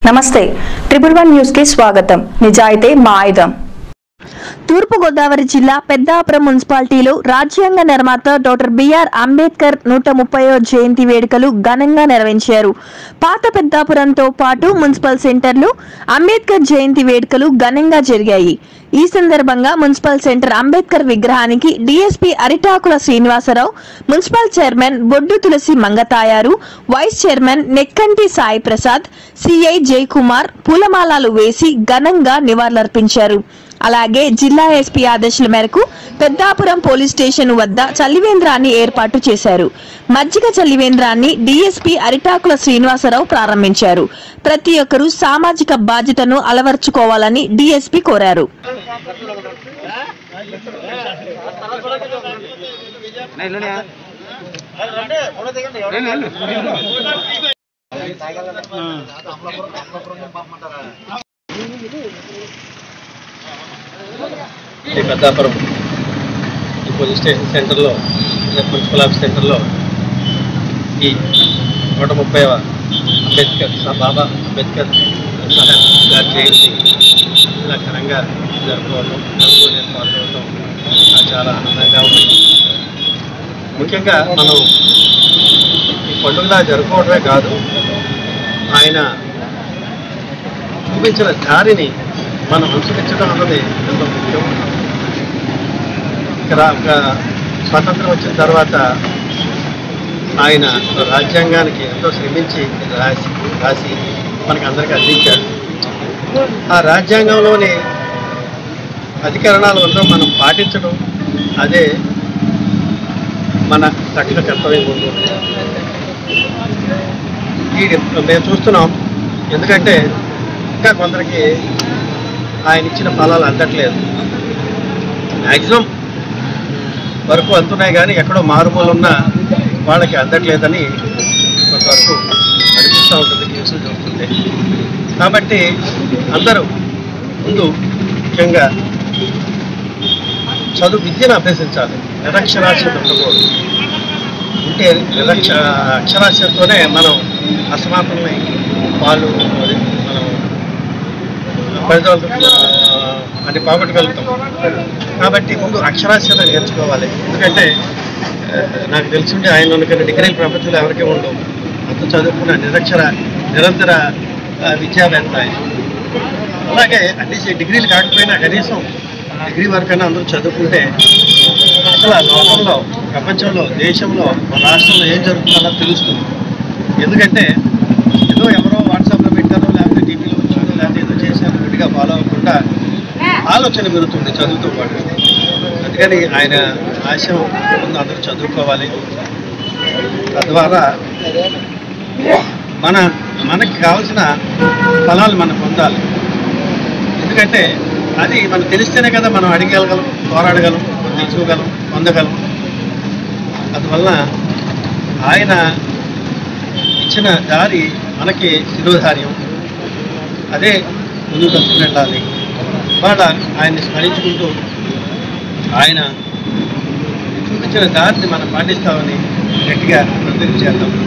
నమస్తే triple one news కి స్వాగతం నిజాయితీ మా ఆయుధం తూర్పుగోదావరి జిల్లా పెద్దాపురం మున్సిపాలిటీలో రాజ్యాంగ నిర్మాత డాక్టర్ బిఆర్ అంబేద్కర్ నూట ముప్పయో జయంతి వేడుకలు ఘనంగా నిర్వహించారు పాత పెద్దాపురంతో పాటు మున్సిపల్ సెంటర్లో అంబేద్కర్ జయంతి వేడుకలు ఘనంగా జరిగాయి ఈ సందర్భంగా మున్సిపల్ సెంటర్ అంబేద్కర్ విగ్రహానికి DSP Aritakula Srinivasarao municipal chairman Boddu Tulasi Mangatayaru vice chairman Nekkanti Sai Prasad CI Jayakumar పూలమాలలు వేసి ఘనంగా నివాళులర్పించారు అలాగే జిల్లా ఎస్పీ ఆదేశాల మేరకు పెద్దాపురం పోలీస్ స్టేషన్ వద్ద చల్లివేంద్రాన్ని ఏర్పాటు చేశారు మజ్జిగ చల్లివేంద్రాన్ని డీఎస్పీ అరిటాకుల శ్రీనివాసరావు ప్రారంభించారు ప్రతి ఒక్కరూ సామాజిక బాధ్యతను అలవర్చుకోవాలని డీఎస్పీ కోరారు ఈ పెద్దాపురం ఈ పోలీస్ స్టేషన్ సెంటర్లో లేదా మున్సిపల్ ఆఫీస్ సెంటర్లో ఈ నూట ముప్పై అంబేద్కర్ స- బాబా అంబేద్కర్ సాహెబ్ గారి జయంతి ఇలా ఘనంగా జరుపుకోవడం అందులో నేను పాల్గొనడం నాకు చాలా ఆనందంగా ఉంది ముఖ్యంగా మనం ఈ పండుగలా జరుపుకోవడమే కాదు ఆయన చూపించిన దారిని మనం అనుసరించడం అన్నది ఎంతో ముఖ్యం ఇక్కడ ఒక స్వాతంత్రం వచ్చిన తర్వాత ఆయన రాజ్యాంగానికి ఎంతో శ్రమించి రాసి రాసి మనకి అందరికీ అందించాడు ఆ రాజ్యాంగంలోని అధికరణాలు అందరం మనం పాటించడం అదే మన తక్షణ కర్తవ్యం ఉంటుంది ఈ మేము చూస్తున్నాం ఎందుకంటే ఇంకా కొందరికి ఆయన ఇచ్చిన ఫలాలు అందట్లేదు మ్యాక్సిమం వరకు అందుతున్నాయి కానీ ఎక్కడో మారుమూల ఉన్న వాళ్ళకి అందట్లేదని కొంతవరకు అనిపిస్తూ ఉంటుంది న్యూస్లు చూస్తుంటే కాబట్టి అందరూ ముందు ముఖ్యంగా చదువు విద్యను అభ్యసించాలి నిరక్షరాస్యత ఉండకూడదు ఉంటే నిరక్ష అక్షరాస్యతతోనే మనం అసమానతల్ని వాళ్ళు అది మనం ఫలితాలు అది పోగొట్టగలుగుతాం కాబట్టి ముందు అక్షరాస్యత నేర్చుకోవాలి ఎందుకంటే ఆ, నాకు తెలిసిండే ఆయన అనుకున్న డిగ్రీలు ప్రపంచంలో ఎవరికీ ఉండవు అంత చదువుకున్న నిరక్షర నిరంతర ఆ, విద్యావేత్త ఆయన అలాగే అన్ని డిగ్రీలు కాకపోయినా కనీసం డిగ్రీ వరకైనా అందరూ చదువుకుంటే అసలు ఆ లోకంలో ప్రపంచంలో దేశంలో మన రాష్ట్రంలో ఏం జరుగుతుందో తెలుస్తుంది ఎందుకంటే ఏదో ఎవరో వాట్సాప్లో పెట్టారో లేకపోతే టీవీలో వచ్చిందో లేకపోతే ఏదో చేశారో గుడ్డిగా ఫాలో అవ్వకుండా ఆలోచన పెరుగుతుంది చదువుతో పాటు అందుకని ఆయన ఆశయం ముందు అందరూ చదువుకోవాలి తద్వారా మన మనకి కావాల్సిన ఫలాలు మనం పొందాలి ఎందుకంటే అది మనకు తెలిస్తేనే కదా మనం అడిగగలం పోరాడగలం తెలుసుకోగలం పొందగలం అందువల్ల ఆయన ఇచ్చిన దారి మనకి శిరోధార్యం అదే ముందుకు కలుసుకుని వెళ్ళాలి ఇవాళ ఆయన్ని స్మరించుకుంటూ ఆయన చూపించిన దారిని మనం పాటిస్తామని గట్టిగా అందరికీ చేద్దాం